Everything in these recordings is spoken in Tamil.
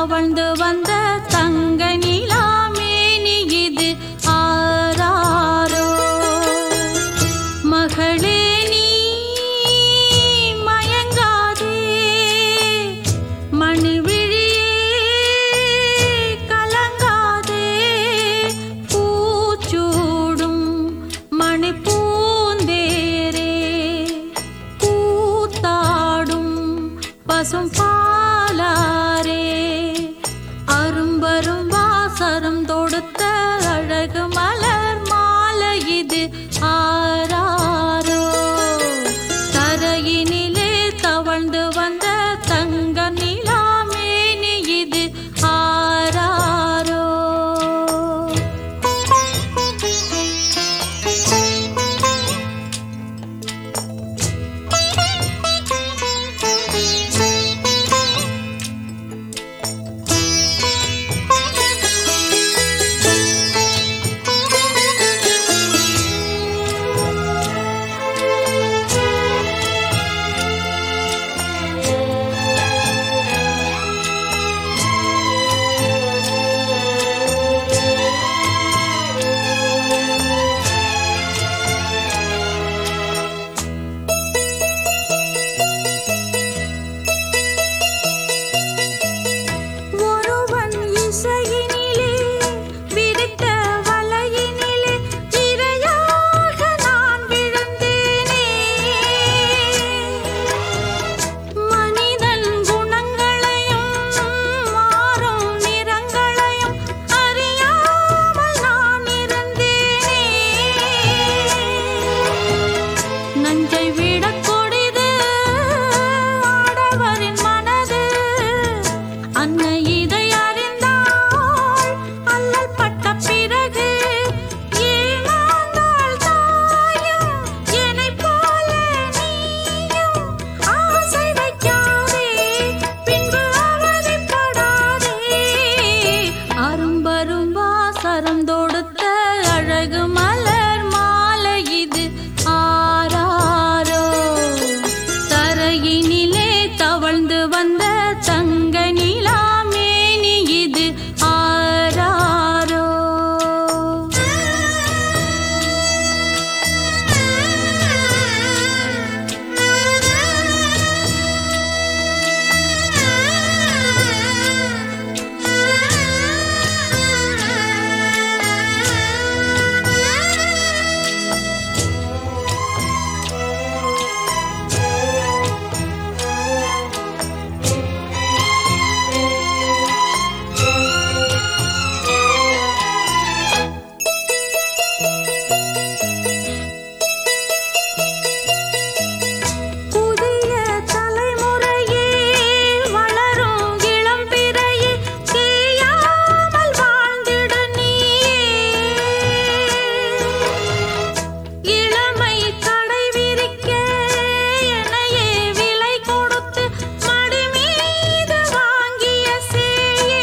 தவழ்ந்து வந்த தங்க நிலாமேனி இது ஆராரோ மகளே நீ மயங்காதே மணிவிழியே கலங்காதே பூச்சூடும் மணிப்பூந்தேரே கூத்தாடும் பசும் பாலாரே அரும்பரும் வாசரம் தொடுத்த அழகு மலர் மாலை இது ஆராரோ தரையினிலே தவழ்ந்து வந்த தங்க நிலாமேனி இது ஆராரோ ஒருவன் இசையினிலே விரித்த வலையினிலே இரையாக நான் விழுந்தேனே மனிதன் குணங்களையும் மாறும் நிறங்களையும் அறியாமல் நான் இருந்தேனே நஞ்சை விடக் கொடிது ஆடவரின் மனது அன்னை இதை அறிந்தாள் அல்லல் பட்ட பிறகு ஏமாந்தாள் தாயும் என்னைப் போல நீயும் ஆசை வைக்காதே பின்பு அவதிப்படாதே அரும்பரும் வாசரம் தொடுத்த அழகு மலர் மாலை இது ஆராரோ தரையினிலே தவழ்ந்து வந்த தங்க நிலாமேனி இது ஆராரோ புதிய தலைமுறையே வளரும் இளம் பிறையே தேயாமல் வாழ்ந்திடு நீயே இளமை கடை விரிக்க என்னையே விலை கொடுத்து மடி மீது வாங்கிய சேயே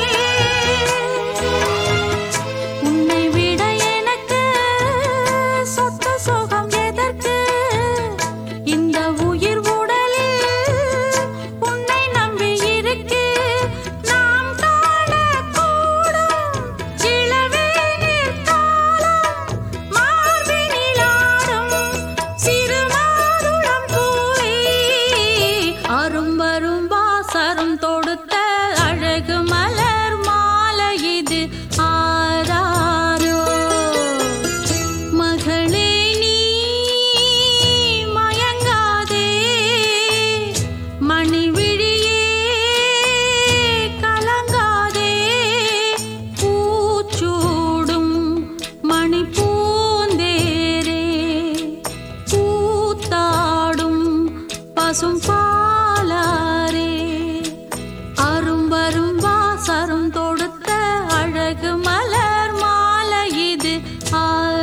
உன்னை விட எனக்கு சொத்த சுகம் எதற்கு இந்த உயிர் உடலில் உன்னை நம்பி இருக்கு நாம் காணக்கூடும் இளவேனிற் காலம் மார்பினிலாடும் சிறு மாதுளம் பூவே அரும்பரும் வாசரம் தொடுத்த அழகு மலர் மாலை இது ஆராரோ மகளே நீ மயங்காதே மணிவிழியே கலங்காதே பூச்சூடும் மணிப்பூந்தேரே கூத்தாடும் பசும் பாலாரே அரும்பரும் வாசரம் தொடுத்த அழகு மலர் மாலை இது ஆ